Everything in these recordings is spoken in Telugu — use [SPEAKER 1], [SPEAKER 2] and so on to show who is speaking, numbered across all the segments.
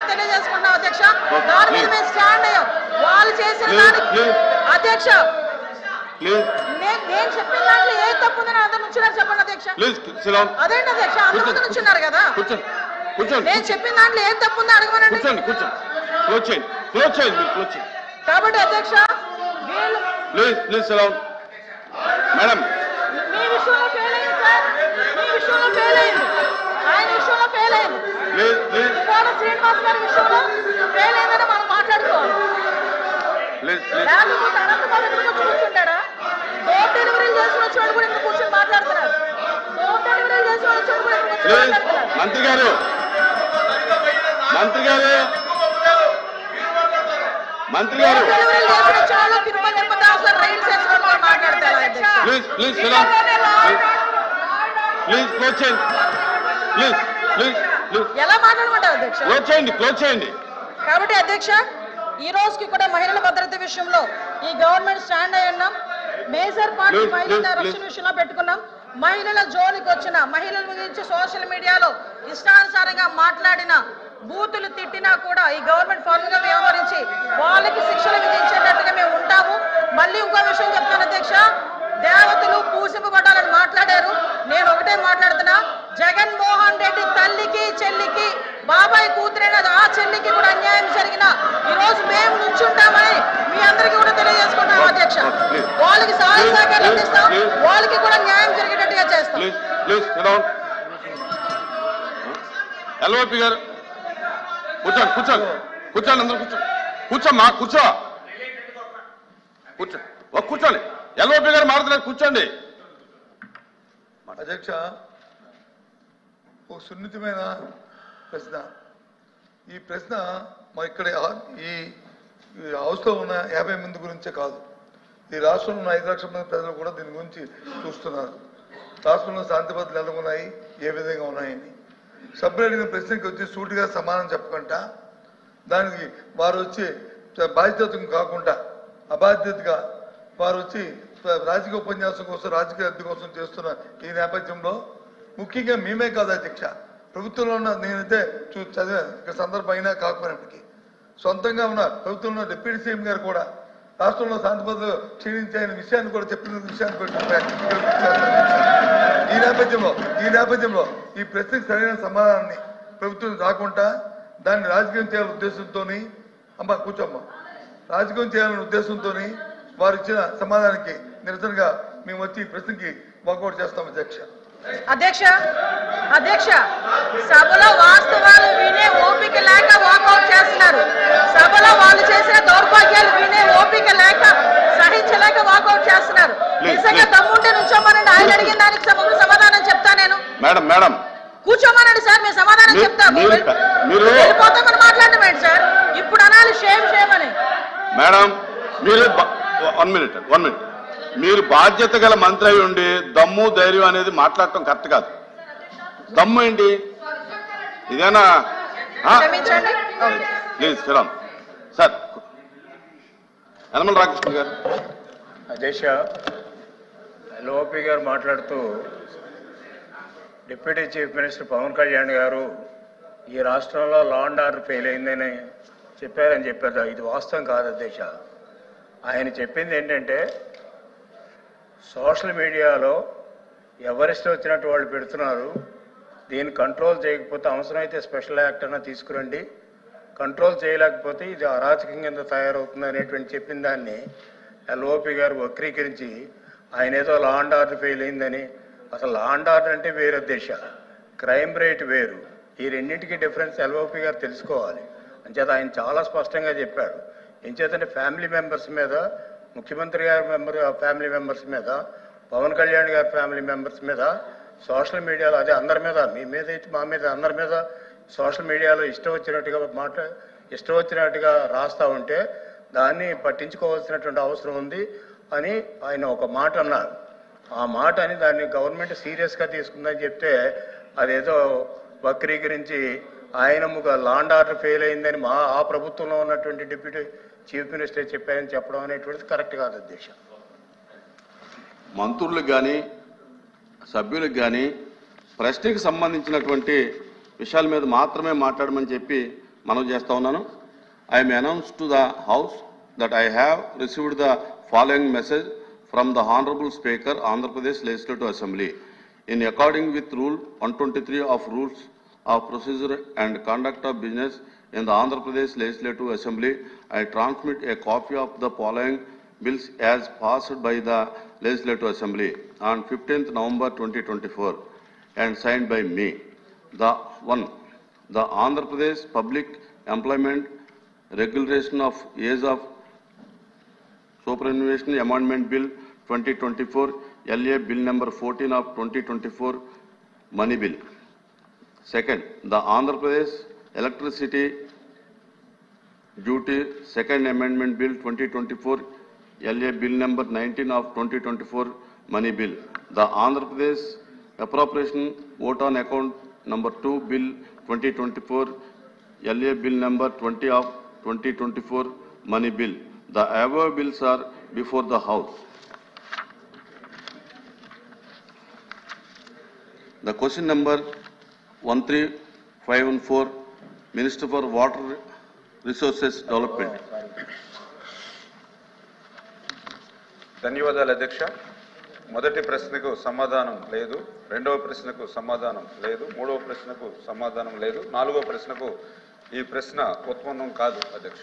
[SPEAKER 1] తెలియజేసుకుంటున్నాం అధ్యక్ష దాని మీద మేము స్టాండ్ అయ్యాం వాళ్ళు చేసిన దానికి అధ్యక్ష
[SPEAKER 2] ప్లీజ్
[SPEAKER 1] నేను నేను చెప్పిన దాంట్లో ఏ తప్పు ఉందని అందరు నుంచున్నారు చెప్పండి అధ్యక్ష
[SPEAKER 2] ప్లీజ్ సిలాన్
[SPEAKER 1] అదేంటి అధ్యక్ష అందరు ముందు నుంచున్నారు కదా
[SPEAKER 2] కూర్చోండి కూర్చోండి
[SPEAKER 1] నేను చెప్పిన దాంట్లో ఏం తప్పు ఉందో అడగమనండి
[SPEAKER 2] కూర్చోండి కూర్చోండి క్లోజ్ చేయండి క్లోజ్ చేయండి మీరు క్లోజ్ చేయండి
[SPEAKER 1] కాబట్టి అధ్యక్ష వీళ్ళు
[SPEAKER 2] ప్లీజ్ ప్లీజ్ సిలాన్ మేడం
[SPEAKER 1] మీ విషయంలో ఫెయిల్ అయింది సార్ మీ విషయంలో ఫెయిల్ అయింది ఆయన విషయంలో ఫెయిల్ అయింది
[SPEAKER 2] ప్లీజ్ ప్లీజ్
[SPEAKER 1] కోట శ్రీనివాస్ గారి విషయంలో ఫెయిల్ అయిందని మనం మాట్లాడుకోవాలి
[SPEAKER 2] ప్లీజ్ ప్లీజ్
[SPEAKER 1] లేకపోతే అనంతబాబు ఇక్కడ వచ్చి కూర్చుంటాడా డోర్ డెలివరీ చేసిన వచ్చాడు కూడా ఇక్కడ కూర్చొని మాట్లాడుతున్నారు డోర్ డెలివరీ చేసిన వచ్చాడు కూడా ఇక్కడ కూర్చొని
[SPEAKER 2] ప్లీజ్
[SPEAKER 1] మాట్లాడుతున్నారు
[SPEAKER 2] మంత్రి గారు మంత్రి గారు మంత్రి గారు
[SPEAKER 1] డోర్ డెలివరీ చేసిన వచ్చాడు తిరుమల తిరుపతి అవసరం రైలు చేసుకొని వాళ్ళు మాట్లాడతారు అధ్యక్ష.
[SPEAKER 2] Please please silence please close చేయండి ప్లీజ్ ప్లీజ్ ప్లీజ్
[SPEAKER 1] ఎలా మాట్లాడమంటారు అధ్యక్ష
[SPEAKER 2] క్లోజ్ చేయండి క్లోజ్ చేయండి
[SPEAKER 1] కాబట్టి అధ్యక్ష ఈ రోజుకి కూడా మహిళల భద్రత విషయంలో ఈ గవర్నమెంట్ స్టాండ్ అయి ఉన్నాం మేజర్ పార్టీ
[SPEAKER 2] Please,
[SPEAKER 1] మహిళల
[SPEAKER 2] please,
[SPEAKER 1] రక్షణ విషయంలో పెట్టుకున్నాం మహిళల జోలికి వచ్చిన మహిళల గురించి సోషల్ మీడియాలో ఇష్టానుసారంగా మాట్లాడిన బూతులు తిట్టినా కూడా ఈ గవర్నమెంట్ ఫార్మ్ గా వ్యవహరించి వాళ్ళకి శిక్షలు విధించేటట్టుగా మేము ఉంటాము మళ్ళీ ఇంకో విషయం చెప్తాను అధ్యక్ష దేవతలు పూసింపబడాలని మాట్లాడారు నేను ఒకటే మాట్లాడుతున్నా జగన్మోహన్ రెడ్డి తల్లికి చెల్లికి బాబాయ్ కూతురైన ఆ చెల్లికి కూడా అన్యాయం జరిగిన ఈ రోజు మేము నుంచుంటామని మీ అందరికీ కూడా తెలియజేసుకుంటాం అధ్యక్ష వాళ్ళకి సహాయ సహకారం అందిస్తాం వాళ్ళకి కూడా న్యాయం జరిగేటట్టుగా చేస్తాం
[SPEAKER 2] ప్లీజ్ ప్లీజ్ సిడౌన్ ఎల్ఓపి గారు కూర్చోండి కూర్చోండి కూర్చోండి అందరూ కూర్చోండి కూర్చోమ్మా కూర్చో కూర్చో ఓ కూర్చోండి ఎల్ఓపి గారు మారుతున్నారు కూర్చోండి
[SPEAKER 3] అధ్యక్ష ఒక సున్నితమైన ప్రశ్న ఈ ప్రశ్న మా ఇక్కడ ఈ ఈ హౌస్లో ఉన్న యాభై మంది గురించే కాదు ఈ రాష్ట్రంలో ఉన్న ఐదు లక్షల మంది ప్రజలు కూడా దీని గురించి చూస్తున్నారు రాష్ట్రంలో శాంతి భద్రతలు ఎలా ఉన్నాయి ఏ విధంగా ఉన్నాయని సభ్యులు అడిగిన ప్రశ్నకి వచ్చి సూటిగా సమాధానం చెప్పకుండా దానికి వారు వచ్చి బాధ్యత కాకుండా అబాధ్యతగా వారు వచ్చి రాజకీయ ఉపన్యాసం కోసం రాజకీయ అద్దె కోసం చేస్తున్న ఈ నేపథ్యంలో ముఖ్యంగా మేమే కాదు అధ్యక్ష ప్రభుత్వంలో ఉన్న నేనైతే చూ చదివా ఇక సందర్భం అయినా కాకపోయినప్పటికీ సొంతంగా ఉన్న ప్రభుత్వంలో డిప్యూటీ సీఎం గారు కూడా రాష్ట్రంలో శాంతి భద్రతలు క్షీణించాయని విషయాన్ని కూడా చెప్పిన విషయాన్ని కూడా చెప్పారు. ఈ నేపథ్యంలో ఈ నేపథ్యంలో ఈ ప్రశ్నకు సరైన సమాధానాన్ని ప్రభుత్వం రాకుండా దాన్ని రాజకీయం చేయాలనే ఉద్దేశంతో అమ్మ కూర్చోమ్మ రాజకీయం చేయాలనే ఉద్దేశంతో వారు ఇచ్చిన సమాధానానికి నిరసనగా మేము వచ్చి ఈ ప్రశ్నకి వాకౌట్ చేస్తాం అధ్యక్ష
[SPEAKER 1] అధ్యక్ష అధ్యక్ష సభలో వాస్తవాలు వినే ఓపిక లేక వాకౌట్ చేస్తున్నారు సభలో వాళ్ళు చేసిన దౌర్భాగ్యాలు వినే ఓపిక లేక సహించలేక వాకౌట్ చేస్తున్నారు
[SPEAKER 2] Please,
[SPEAKER 1] నిజంగా
[SPEAKER 2] please.
[SPEAKER 1] దమ్ముంటే నుంచోమనండి ఆయన అడిగిన దానికి సమగ్ర సమాధానం చెప్తా నేను
[SPEAKER 2] మేడం మేడం
[SPEAKER 1] కూర్చోమనండి సార్ మేము సమాధానం
[SPEAKER 2] మీరు-
[SPEAKER 1] చెప్తాము
[SPEAKER 2] మీరు- మీరు-
[SPEAKER 1] వెళ్ళిపోతామని మాట్లాడడం ఏంటి సార్ ఇప్పుడు అనాలి షేమ్ షేమ్ అని
[SPEAKER 2] మేడం మీరు వన్ మినిట్ వన్ మినిట్ మీరు బాధ్యత గల మంత్రి అయి ఉండి దమ్ము ధైర్యం అనేది మాట్లాడటం కరెక్ట్ కాదు దమ్ము ఏంటి ఇదేనా
[SPEAKER 1] క్షమించండి okay.
[SPEAKER 2] Please Sriram sir Yanamala Ramakrishna garu
[SPEAKER 4] అధ్యక్ష ఎల్ఓపి గారు మాట్లాడుతూ deputy chief minister Pawan Kalyan garu ఈ రాష్ట్రంలో లా అండ్ ఆర్డర్ ఫెయిల్ అయిందని చెప్పారని చెప్పారు ఇది వాస్తవం కాదు అధ్యక్ష ఆయన చెప్పింది ఏంటంటే సోషల్ మీడియాలో ఎవరిష్టం వచ్చినట్టు వాళ్ళు పెడుతున్నారు దీన్ని కంట్రోల్ చేయకపోతే అవసరమైతే స్పెషల్ యాక్ట్ అన్న తీసుకురండి కంట్రోల్ చేయలేకపోతే ఇది అరాచకం కింద తయారవుతుంది అనేటువంటి చెప్పిన దాన్ని ఎల్ఓపి గారు వక్రీకరించి ఆయన ఏదో లా అండ్ ఆర్డర్ ఫెయిల్ అయిందని అసలు లా అండ్ ఆర్డర్ అంటే వేరే దేశ క్రైమ్ రేట్ వేరు ఈ రెండింటికి డిఫరెన్స్ ఎల్ఓపి గారు తెలుసుకోవాలి అంచేత ఆయన చాలా స్పష్టంగా చెప్పాడు ఎంచేతంటే ఫ్యామిలీ మెంబర్స్ మీద ముఖ్యమంత్రి గారి మెంబర్ ఫ్యామిలీ మెంబర్స్ మీద పవన్ కళ్యాణ్ గారి ఫ్యామిలీ మెంబర్స్ మీద సోషల్ మీడియాలో అదే అందరి మీద మీ మీద అయితే మా మీద అందరి మీద సోషల్ మీడియాలో ఇష్టం వచ్చినట్టుగా మాట ఇష్టం వచ్చినట్టుగా రాస్తా ఉంటే దాన్ని పట్టించుకోవాల్సినటువంటి అవసరం ఉంది అని ఆయన ఒక మాట అన్నారు ఆ మాట అని దాన్ని గవర్నమెంట్ సీరియస్గా తీసుకుందని చెప్తే అదేదో వక్రీకరించి ఆయన ముఖ లాండ్ ఆర్డర్ ఫెయిల్ అయిందని మా ఆ ప్రభుత్వంలో ఉన్నటువంటి డిప్యూటీ చీఫ్ మినిస్టర్ చెప్పారని చెప్పడం అనేటువంటిది కరెక్ట్ కాదు అధ్యక్ష
[SPEAKER 2] మంత్రులకు కానీ సభ్యులకు కానీ ప్రశ్నకి సంబంధించినటువంటి విషయాల మీద మాత్రమే మాట్లాడమని చెప్పి మనం చేస్తా ఉన్నాను I am announce to the house that I have received the following message from the honourable speaker Andhra Pradesh legislative assembly in according with rule one twenty three of rules of procedure and conduct of business in the Andhra Pradesh Legislative Assembly, I transmit a copy of the following bills as passed by the Legislative Assembly on 15th November 2024 and signed by me. The one, the Andhra Pradesh Public Employment Regulation of Age of Superannuation Amendment Bill 2024, LA Bill number 14 of 2024, Money Bill. Second, the Andhra Pradesh Electricity Duty Second Amendment Bill 2024, LA Bill number 19 of 2024, Money Bill. The Andhra Pradesh Appropriation Vote on Account Number 2 Bill 2024, LA Bill number 20 of 2024, Money Bill. The above bills are before the House. The question number 13514, Minister for Water Resources Development.
[SPEAKER 5] ధన్యవాదాలు అధ్యక్ష మొదటి ప్రశ్నకు సమాధానం లేదు రెండవ ప్రశ్నకు సమాధానం లేదు మూడవ ప్రశ్నకు సమాధానం లేదు నాలుగవ ప్రశ్నకు ఈ ప్రశ్న ఉత్పన్నం కాదు అధ్యక్ష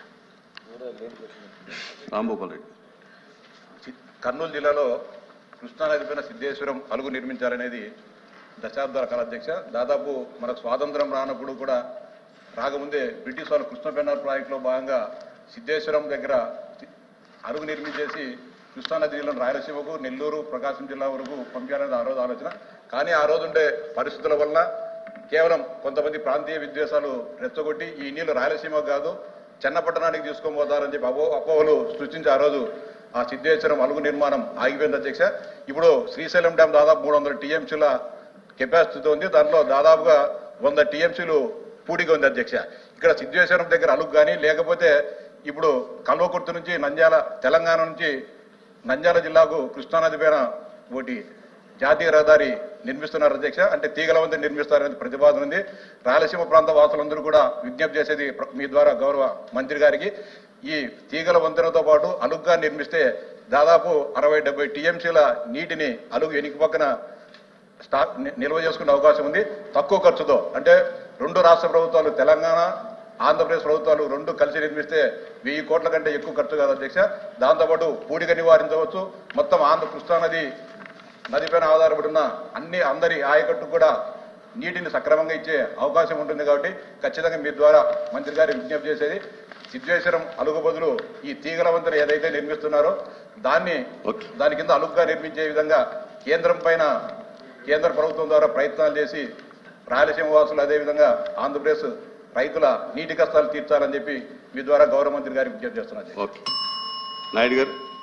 [SPEAKER 2] రాంభూపాల్ రెడ్డి.
[SPEAKER 6] చి- కర్నూలు జిల్లాలో కృష్ణానది పైన సిద్ధేశ్వరం అలుగు నిర్మించాలనేది దశాబ్దాల కాల అధ్యక్ష దాదాపు మనకు స్వాతంత్రం రానప్పుడు కూడా రాకముందే బ్రిటిష్ వాళ్ళు కృష్ణ పెన్నార్ ప్రాజెక్టులో భాగంగా సిద్ధేశ్వరం దగ్గర చి- అరుగు నిర్మించేసి కృష్ణానది జిల్లాను రాయలసీమకు నెల్లూరు ప్రకాశం జిల్లా వరకు పంపించాలనేది ఆ రోజు ఆలోచన కానీ ఆ రోజు ఉండే పరిస్థితుల వలన కేవలం కొంతమంది ప్రాంతీయ విద్వేషాలు రెచ్చగొట్టి ఈ నీళ్లు రాయలసీమకు కాదు చెన్నపట్టణానికి తీసుకొని పోతారని చెప్పి అపో అపోహలు సృష్టించి ఆ రోజు ఆ సిద్ధేశ్వరం అలుగు నిర్మాణం ఆగిపోయింది అధ్యక్ష ఇప్పుడు శ్రీశైలం డ్యాం దాదాపు మూడు వందల టీఎంసీల కెపాసిటీతో ఉంది దాంట్లో దాదాపుగా వంద టీఎంసీలు పూడిగా ఉంది అధ్యక్ష ఇక్కడ సిద్ధేశ్వరం దగ్గర అలుగు కానీ లేకపోతే ఇప్పుడు కల్వకుర్తి నుంచి నంద్యాల తెలంగాణ నుంచి నంద్యాల జిల్లాకు కృష్ణానది పైన ఒకటి జాతీయ రహదారి నిర్మిస్తున్నారు అధ్యక్ష అంటే తీగల వంతెన నిర్మిస్తారనేది ప్రతిపాదన ఉంది రాయలసీమ ప్రాంత వాసులందరూ కూడా విజ్ఞప్తి చేసేది ప్ర- మీ ద్వారా గౌరవ మంత్రి గారికి ఈ తీగల వంతెనతో పాటు అలుగ్గా నిర్మిస్తే దాదాపు అరవై డెబ్బై టీఎంసీల నీటిని అలుగు ఎనికి పక్కన స్టాక్ ని- నిల్వ చేసుకునే అవకాశం ఉంది తక్కువ ఖర్చుతో అంటే రెండు రాష్ట్ర ప్రభుత్వాలు తెలంగాణ ఆంధ్రప్రదేశ్ ప్రభుత్వాలు రెండు కలిసి నిర్మిస్తే వెయ్యి కోట్ల కంటే ఎక్కువ ఖర్చు కాదు అధ్యక్ష దాంతోపాటు పూడిక నివారించవచ్చు మొత్తం ఆంధ్ర కృష్ణానది నదిపైన ఆధారపడి ఉన్న అన్ని అందరి ఆయకట్టు కూడా నీటిని సక్రమంగా ఇచ్చే అవకాశం ఉంటుంది కాబట్టి ఖచ్చితంగా మీ ద్వారా మంత్రి గారి విజ్ఞప్తి చేసేది సిద్ధేశ్వరం అలుగు బదులు ఈ తీగల వంతెన ఏదైతే నిర్మిస్తున్నారో దాన్ని
[SPEAKER 2] ఓకే.
[SPEAKER 6] దాని కింద అలుగ్గా నిర్మించే విధంగా కేంద్రం పైన కేంద్ర ప్రభుత్వం ద్వారా ప్రయత్నాలు చేసి రాయలసీమ వాసులు అదేవిధంగా ఆంధ్రప్రదేశ్ రైతుల నీటి కష్టాలు తీర్చాలని చెప్పి మీ ద్వారా గౌరవ మంత్రి గారికి విజ్ఞప్తి చేస్తున్నాను
[SPEAKER 2] ఓకే నాయుడు గారు